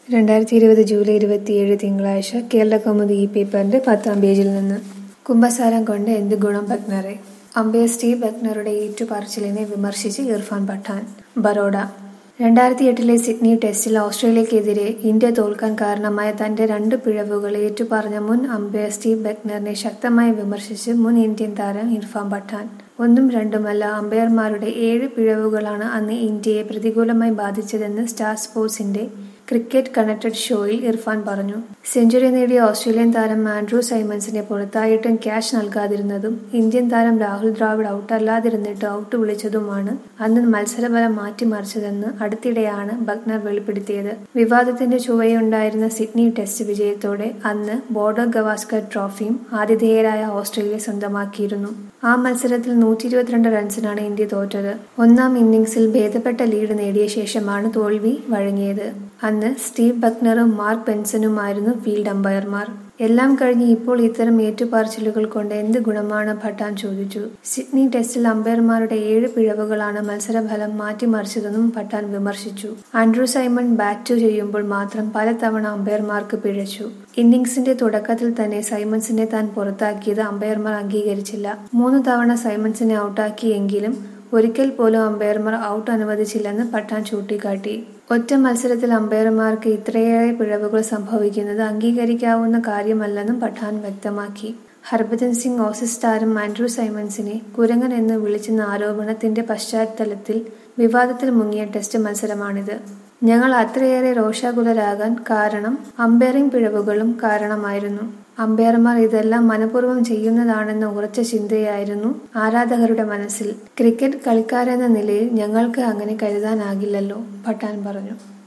രണ്ടായിരത്തി ഇരുപത് ജൂലൈ ഇരുപത്തിയേഴ് തിങ്കളാഴ്ച കേരള കൗമുദി ഈ പേപ്പറിന്റെ പത്താം പേജിൽ നിന്ന് കുംഭസാരം കൊണ്ട് എന്ത് ഗുണം ബഗ്നറെ അമ്പയർ സ്റ്റീവ് ബഗ്നറുടെ ഏറ്റുപറച്ചിലിനെ വിമർശിച്ച് ഇർഫാൻ പഠാൻ ബറോഡ രണ്ടായിരത്തി എട്ടിലെ സിഡ്നി ടെസ്റ്റിൽ ഓസ്ട്രേലിയക്കെതിരെ ഇന്ത്യ തോൽക്കാൻ കാരണമായ തന്റെ രണ്ട് പിഴവുകൾ ഏറ്റുപറഞ്ഞ മുൻ അമ്പയർ സ്റ്റീവ് ബഗ്നറിനെ ശക്തമായി വിമർശിച്ച് മുൻ ഇന്ത്യൻ താരം ഇർഫാൻ പഠാൻ ഒന്നും രണ്ടുമല്ല അമ്പയർമാരുടെ ഏഴ് പിഴവുകളാണ് അന്ന് ഇന്ത്യയെ പ്രതികൂലമായി ബാധിച്ചതെന്ന് സ്റ്റാർ സ്പോർട്സിന്റെ ക്രിക്കറ്റ് കണക്റ്റഡ് ഷോയിൽ ഇർഫാൻ പറഞ്ഞു സെഞ്ചുറി നേടിയ ഓസ്ട്രേലിയൻ താരം ആൻഡ്രൂ സൈമൺസിനെ പുറത്തായിട്ടും ക്യാഷ് നൽകാതിരുന്നതും ഇന്ത്യൻ താരം രാഹുൽ ദ്രാവിഡ് ഔട്ടല്ലാതിരുന്നിട്ട് ഔട്ട് വിളിച്ചതുമാണ് അന്ന് മത്സരഫലം മാറ്റിമറിച്ചതെന്ന് അടുത്തിടെയാണ് ബഗ്നർ വെളിപ്പെടുത്തിയത് വിവാദത്തിന്റെ ചുവയുണ്ടായിരുന്ന സിഡ്നി ടെസ്റ്റ് വിജയത്തോടെ അന്ന് ബോർഡർ ഗവാസ്കർ ട്രോഫിയും ആതിഥേയരായ ഓസ്ട്രേലിയ സ്വന്തമാക്കിയിരുന്നു ആ മത്സരത്തിൽ നൂറ്റി ഇരുപത്തിരണ്ട് റൺസിനാണ് ഇന്ത്യ തോറ്റത് ഒന്നാം ഇന്നിംഗ്സിൽ ഭേദപ്പെട്ട ലീഡ് നേടിയ ശേഷമാണ് തോൽവി വഴങ്ങിയത് അന്ന് സ്റ്റീവ് ബക്നറും മാർക്ക് ബെൻസനുമായിരുന്നു ഫീൽഡ് അമ്പയർമാർ എല്ലാം കഴിഞ്ഞ് ഇപ്പോൾ ഇത്തരം ഏറ്റുപാർച്ചിലുകൾ കൊണ്ട് എന്ത് ഗുണമാണ് ഭട്ടാൻ ചോദിച്ചു സിഡ്നി ടെസ്റ്റിൽ അമ്പയർമാരുടെ ഏഴ് പിഴവുകളാണ് മത്സരഫലം മാറ്റിമറിച്ചതെന്നും ഭട്ടാൻ വിമർശിച്ചു ആൻഡ്രൂ സൈമൺ ബാറ്റ് ചെയ്യുമ്പോൾ മാത്രം പലതവണ അമ്പയർമാർക്ക് പിഴച്ചു ഇന്നിംഗ്സിന്റെ തുടക്കത്തിൽ തന്നെ സൈമൺസിനെ താൻ പുറത്താക്കിയത് അമ്പയർമാർ അംഗീകരിച്ചില്ല മൂന്ന് തവണ സൈമൺസിനെ ഔട്ടാക്കിയെങ്കിലും ഒരിക്കൽ പോലും അമ്പയർമാർ ഔട്ട് അനുവദിച്ചില്ലെന്ന് പഠാൻ ചൂണ്ടിക്കാട്ടി ഒറ്റ മത്സരത്തിൽ അമ്പയർമാർക്ക് ഇത്രയേറെ പിഴവുകൾ സംഭവിക്കുന്നത് അംഗീകരിക്കാവുന്ന കാര്യമല്ലെന്നും പഠാൻ വ്യക്തമാക്കി ഹർഭജൻ സിംഗ് ഓസീസ് താരം ആൻഡ്രൂ സൈമൺസിനെ കുരങ്ങൻ എന്ന് വിളിച്ചെന്ന ആരോപണത്തിന്റെ പശ്ചാത്തലത്തിൽ വിവാദത്തിൽ മുങ്ങിയ ടെസ്റ്റ് മത്സരമാണിത് ഞങ്ങൾ അത്രയേറെ രോഷാകുലരാകാൻ കാരണം അമ്പയറിംഗ് പിഴവുകളും കാരണമായിരുന്നു അമ്പയർമാർ ഇതെല്ലാം മനഃപൂർവ്വം ചെയ്യുന്നതാണെന്ന ഉറച്ച ചിന്തയായിരുന്നു ആരാധകരുടെ മനസ്സിൽ ക്രിക്കറ്റ് കളിക്കാരെന്ന നിലയിൽ ഞങ്ങൾക്ക് അങ്ങനെ കരുതാനാകില്ലല്ലോ പഠാൻ പറഞ്ഞു